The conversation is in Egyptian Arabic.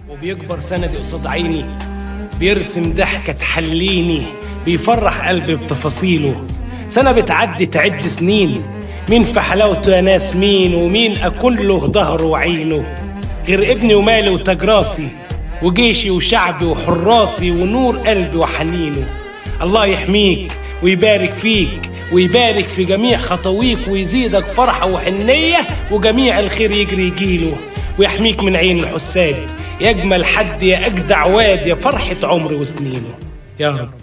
وبيكبر سندي قصاد عيني بيرسم ضحكة تحليني بيفرح قلبي بتفاصيله سنة بتعدي تعد سنين مين في حلاوته يا ناس مين ومين أكل له ظهره وعينه غير ابني ومالي وتاج راسي وجيشي وشعبي وحراسي ونور قلبي وحنينه الله يحميك ويبارك فيك ويبارك في جميع خطويك ويزيدك فرحة وحنية وجميع الخير يجري يجيله ويحميك من عين الحساد يا أجمل حد يا أجدع واد يا فرحة عمري وسنينه يا رب